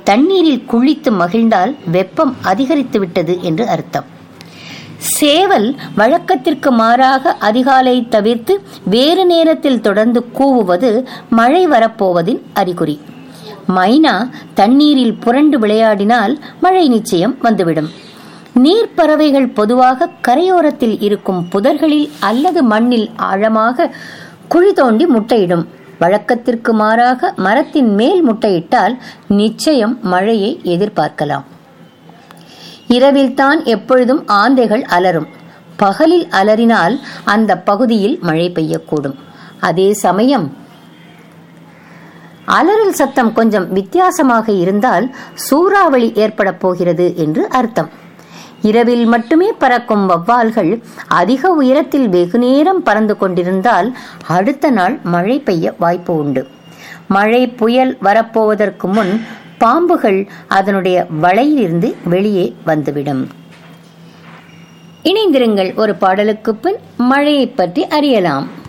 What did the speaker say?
தண்ணீரில் குளித்து மகிழ்ந்தால் வெப்பம் அதிகரித்து விட்டது என்று அர்த்தம் சேவல் வழக்கத்திற்கு மாறாக அதிகாலை தவிர்த்து வேறு நேரத்தில் தொடர்ந்து கூவுவது மழை வரப்போவதின் அறிகுறி மைனா தண்ணீரில் புரண்டு விளையாடினால் மழை நிச்சயம் வந்துவிடும் நீர்ப்பறவைகள் பொதுவாக கரையோரத்தில் இருக்கும் புதர்களில் அல்லது மண்ணில் ஆழமாக குழி தோண்டி முட்டையிடும் வழக்கத்திற்கு மாறாக மரத்தின் மேல் முட்டையிட்டால் நிச்சயம் மழையை எதிர்பார்க்கலாம் இரவில்தான் எப்பொழுதும் ஆந்தைகள் அலரும் பகலில் அலறினால் அந்த பகுதியில் மழை பெய்யக்கூடும் அதே சமயம் அலறல் சத்தம் கொஞ்சம் வித்தியாசமாக இருந்தால் சூறாவளி ஏற்பட போகிறது என்று அர்த்தம் இரவில் மட்டுமே பறக்கும் வவ்வால்கள் அதிக உயரத்தில் வெகுநேரம் பறந்து கொண்டிருந்தால் அடுத்த நாள் மழை பெய்ய வாய்ப்பு உண்டு மழை புயல் வரப்போவதற்கு முன் பாம்புகள் அதனுடைய வலையிலிருந்து வெளியே வந்துவிடும் இணைந்திருங்கள் ஒரு பாடலுக்கு பின் மழையை பற்றி அறியலாம்